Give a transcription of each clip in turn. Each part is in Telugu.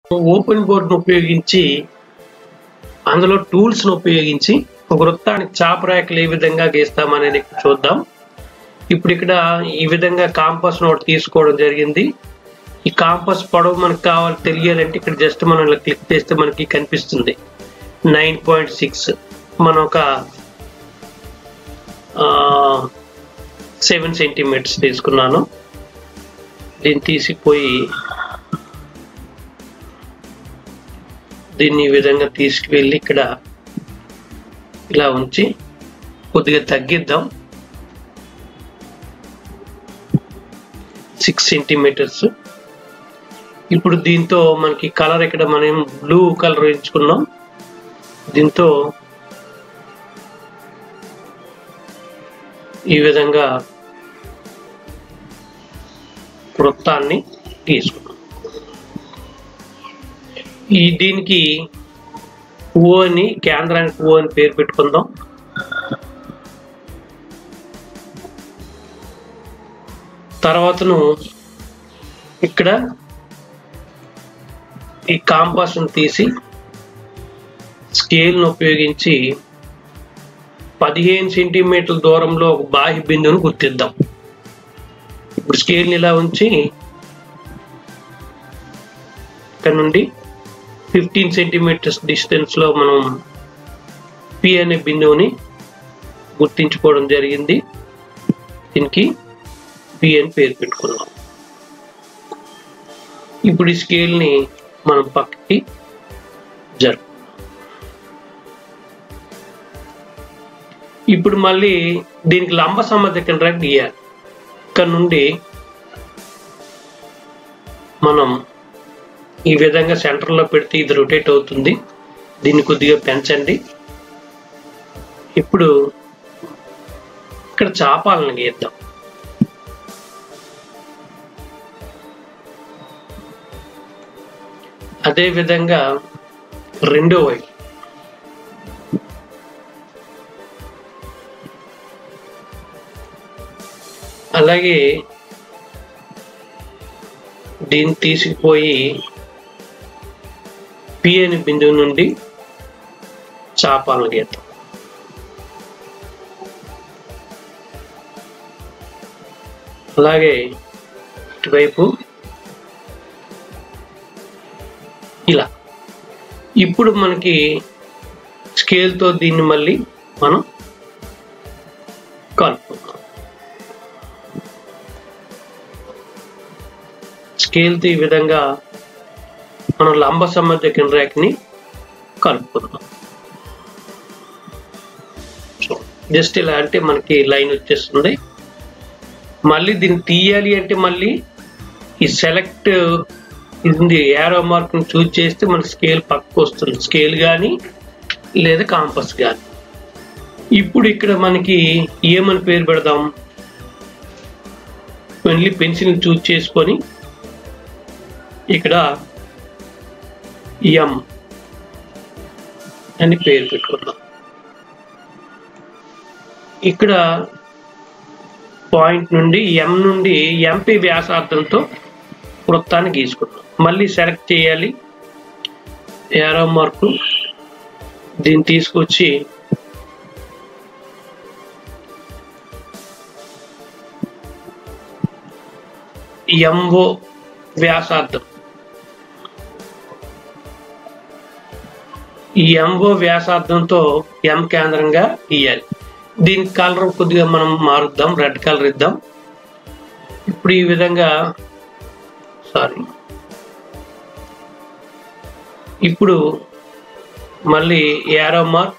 ఓపెన్ బోర్డ్ను ఉపయోగించి అందులో టూల్స్ను ఉపయోగించి ఒక వృత్తానికి చాప రేఖలు ఏ విధంగా గీస్తామనేది ఇక్కడ చూద్దాం ఇప్పుడు ఇక్కడ ఈ విధంగా కాంపస్ నోట్ తీసుకోవడం జరిగింది ఈ కాంపస్ పొడవు మనకు కావాలి తెలియాలంటే ఇక్కడ జస్ట్ మనం ఇలా క్లిక్ చేస్తే మనకి కనిపిస్తుంది నైన్ పాయింట్ సిక్స్ మనం ఒక సెవెన్ సెంటీమీటర్స్ తీసుకున్నాను దీన్ని తీసిపోయి దీన్ని ఈ విధంగా తీసుకువెళ్ళి ఇక్కడ ఇలా ఉంచి కొద్దిగా తగ్గిద్దాం సిక్స్ సెంటీమీటర్స్ ఇప్పుడు దీంతో మనకి కలర్ ఇక్కడ మనం బ్లూ కలర్ ఎంచుకున్నాం దీంతో ఈ విధంగా వృత్తాన్ని గీసుకున్నాం ఈ దీనికి ఓ అని కేంద్రానికి ఓ అని పేరు పెట్టుకుందాం తర్వాతను ఇక్కడ ఈ కాంపాస్ను తీసి స్కేల్ను ఉపయోగించి పదిహేను సెంటీమీటర్ల దూరంలో ఒక బాహ్య బిందువును గుర్తిద్దాం ఇప్పుడు స్కేల్ని ఇలా ఉంచి ఇక్కడ నుండి ఫిఫ్టీన్ సెంటీమీటర్స్ డిస్టెన్స్లో మనం పి అనే బిందువుని గుర్తించుకోవడం జరిగింది దీనికి పి అని పేరు పెట్టుకున్నాం ఇప్పుడు ఈ స్కేల్ని మనం పక్కకి జరుపు ఇప్పుడు మళ్ళీ దీనికి లంబ సమర్థకం రేఖ గీయాలి ఇక్కడ నుండి మనం ఈ విధంగా సెంటర్లో పెడితే ఇది రొటేట్ అవుతుంది దీన్ని కొద్దిగా పెంచండి ఇప్పుడు ఇక్కడ చాపాలను గీద్దాం అదే విధంగా రెండో వైపు అలాగే దీన్ని తీసుకుపోయి పి అనే బిందువు నుండి చాపాలను గీద్దాం అలాగే ఇటువైపు ఇలా ఇప్పుడు మనకి స్కేల్తో దీన్ని మళ్ళీ మనం కలుపుకుందాం స్కేల్తో ఈ విధంగా మనం లంబ సంబంధిక రేఖని కలుపుకుందాం జస్ట్ ఇలా అంటే మనకి లైన్ వచ్చేస్తుంది మళ్ళీ దీన్ని తీయాలి అంటే మళ్ళీ ఈ సెలెక్ట్ ఇది ఏరో మార్క్ చూజ్ చేస్తే మనకి స్కేల్ పక్కకు వస్తుంది స్కేల్ కానీ లేదా కాంపస్ కానీ ఇప్పుడు ఇక్కడ మనకి ఏమని పేరు పెడదాం మళ్ళీ పెన్సిల్ చూజ్ చేసుకొని ఇక్కడ ఎం అని పేరు పెట్టుకున్నాం ఇక్కడ పాయింట్ నుండి ఎం నుండి ఎంపీ వ్యాసార్థంతో వృత్తాన్ని గీసుకున్నాం మళ్ళీ సెలెక్ట్ చేయాలి ఏరో మార్కు దీన్ని తీసుకొచ్చి ఎంఓ వ్యాసార్థం ఈ ఎంఓ వ్యాసార్థంతో ఎం కేంద్రంగా గీయాలి దీని కలర్ కొద్దిగా మనం మారుద్దాం రెడ్ కలర్ ఇద్దాం ఇప్పుడు ఈ విధంగా సారీ ఇప్పుడు మళ్ళీ ఏరో మార్క్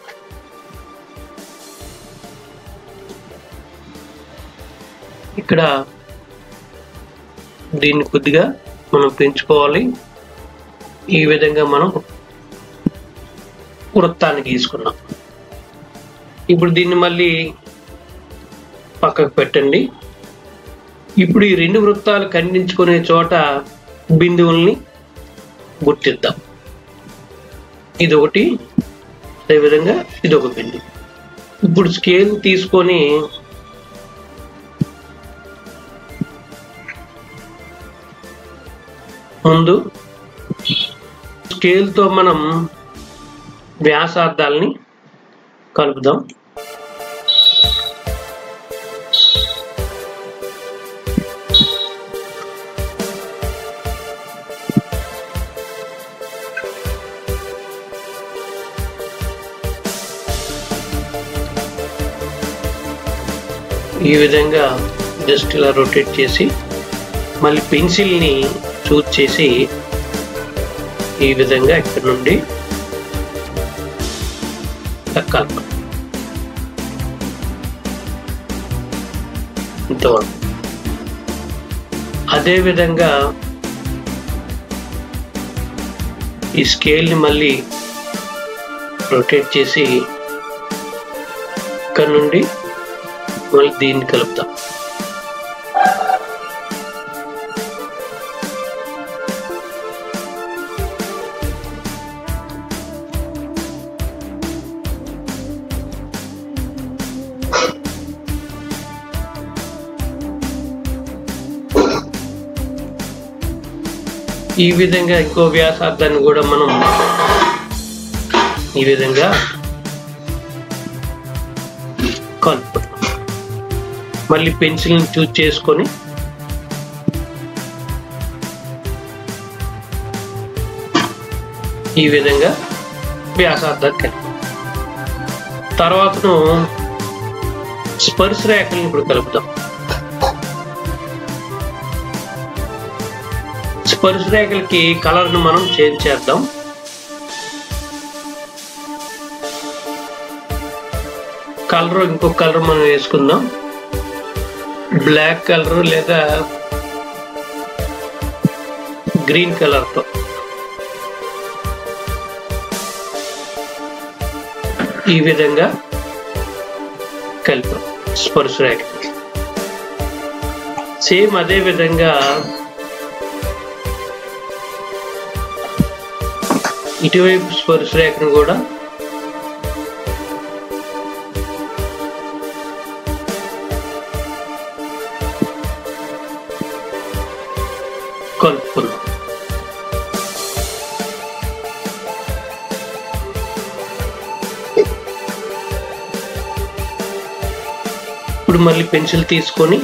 ఇక్కడ దీన్ని కొద్దిగా మనం పెంచుకోవాలి ఈ విధంగా మనం వృత్తాన్ని గీసుకున్నాం ఇప్పుడు దీన్ని మళ్ళీ పక్కకు పెట్టండి ఇప్పుడు ఈ రెండు వృత్తాలు ఖండించుకునే చోట బిందువుల్ని గుర్తిద్దాం ఇది ఒకటి అదేవిధంగా ఇది ఒక బిందువు ఇప్పుడు స్కేల్ తీసుకొని ముందు స్కేల్తో మనం వ్యాసార్థాలని కలుపుదాం ఈ విధంగా జస్ట్ ఇలా రొటేట్ చేసి మళ్ళీ పెన్సిల్ని చూజ్ చేసి ఈ విధంగా ఇక్కడ నుండి కలప ఇంతవరకు అదేవిధంగా ఈ స్కేల్ని మళ్ళీ రొటేట్ చేసి ఇక్కడ నుండి మళ్ళీ దీన్ని కలుపుతాం ఈ విధంగా ఇంకో వ్యాసార్థాన్ని కూడా మనం ఈ విధంగా కలుపుతాం మళ్ళీ పెన్సిల్ని చూజ్ చేసుకొని ఈ విధంగా వ్యాసార్థాన్ని కలిపి తర్వాతను స్పర్శ రేఖల్ని ఇప్పుడు కలుపుతాం స్పర్శ రేఖలకి కలర్ను మనం చేంజ్ చేద్దాం కలర్ ఇంకొక కలర్ మనం వేసుకుందాం బ్లాక్ కలర్ లేదా గ్రీన్ కలర్తో ఈ విధంగా కలిపాం స్పర్శ రేఖ సేమ్ అదే విధంగా ఇటువైపు స్పర్శ రేఖను కూడా కలుపుకున్నాం ఇప్పుడు మళ్ళీ పెన్సిల్ తీసుకొని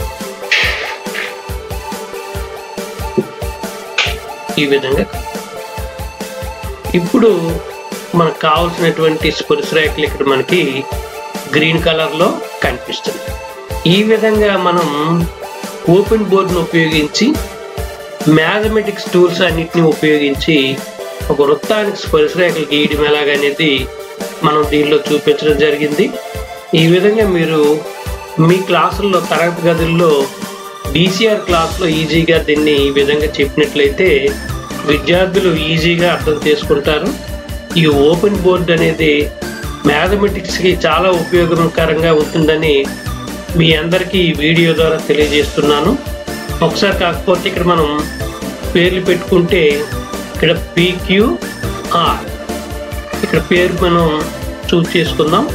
ఈ విధంగా ఇప్పుడు మనకు కావాల్సినటువంటి స్పర్శ రేఖలు ఇక్కడ మనకి గ్రీన్ కలర్లో కనిపిస్తుంది ఈ విధంగా మనం ఓపెన్ బోర్డును ఉపయోగించి మ్యాథమెటిక్స్ టూల్స్ అన్నిటిని ఉపయోగించి ఒక వృత్తానికి స్పర్శ రేఖలు గీయడం ఎలాగనేది మనం దీనిలో చూపించడం జరిగింది ఈ విధంగా మీరు మీ క్లాసుల్లో తరగతి గదుల్లో డిసిఆర్ క్లాస్లో ఈజీగా దీన్ని ఈ విధంగా చెప్పినట్లయితే విద్యార్థులు ఈజీగా అర్థం చేసుకుంటారు ఈ ఓపెన్ బోర్డ్ అనేది మ్యాథమెటిక్స్కి చాలా ఉపయోగకరంగా ఉంటుందని మీ అందరికీ ఈ వీడియో ద్వారా తెలియజేస్తున్నాను ఒకసారి కాకపోతే ఇక్కడ మనం పేర్లు పెట్టుకుంటే ఇక్కడ పిక్యూఆర్ ఇక్కడ పేరు మనం చూస్ చేసుకుందాం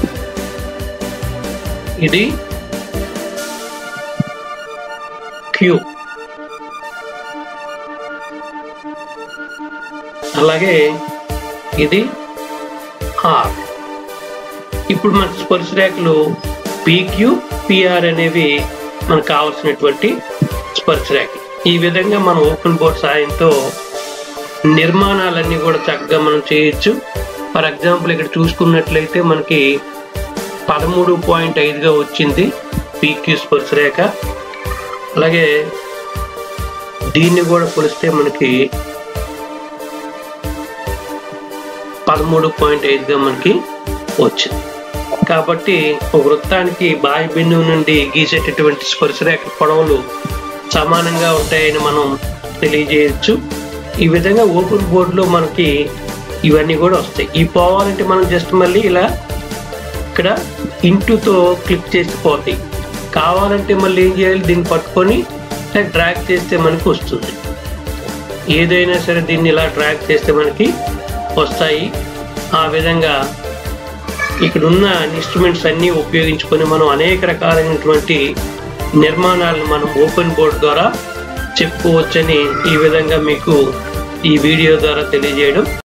ఇది క్యూ అలాగే ఇది ఆర్ ఇప్పుడు మన స్పర్శ రేఖలు పీక్యూ పిఆర్ అనేవి మనకు కావాల్సినటువంటి స్పర్శ రేఖ ఈ విధంగా మనం ఓపెన్ బోర్డ్ సాయంతో నిర్మాణాలన్నీ కూడా చక్కగా మనం చేయొచ్చు ఫర్ ఎగ్జాంపుల్ ఇక్కడ చూసుకున్నట్లయితే మనకి పదమూడు పాయింట్ ఐదుగా వచ్చింది పీక్యూ స్పర్శ రేఖ అలాగే దీన్ని కూడా కొలిస్తే మనకి పదమూడు పాయింట్ ఐదుగా మనకి వచ్చింది కాబట్టి ఒక వృత్తానికి బాహ్య బిందువు నుండి గీసేటటువంటి స్పర్శరేఖ పొడవులు సమానంగా ఉంటాయని మనం తెలియజేయచ్చు ఈ విధంగా ఓపెన్ బోర్డులో మనకి ఇవన్నీ కూడా వస్తాయి ఈ పోవాలంటే మనం జస్ట్ మళ్ళీ ఇలా ఇక్కడ ఇంటుతో క్లిక్ చేసి పోతాయి కావాలంటే మళ్ళీ ఏం చేయాలి దీన్ని పట్టుకొని డ్రాగ్ చేస్తే మనకి వస్తుంది ఏదైనా సరే దీన్ని ఇలా డ్రాగ్ చేస్తే మనకి వస్తాయి ఆ విధంగా ఇక్కడ ఉన్న ఇన్స్ట్రుమెంట్స్ అన్నీ ఉపయోగించుకొని మనం అనేక రకాలైనటువంటి నిర్మాణాలను మనం ఓపెన్ బోర్డ్ ద్వారా చెప్పుకోవచ్చని ఈ విధంగా మీకు ఈ వీడియో ద్వారా తెలియజేయడం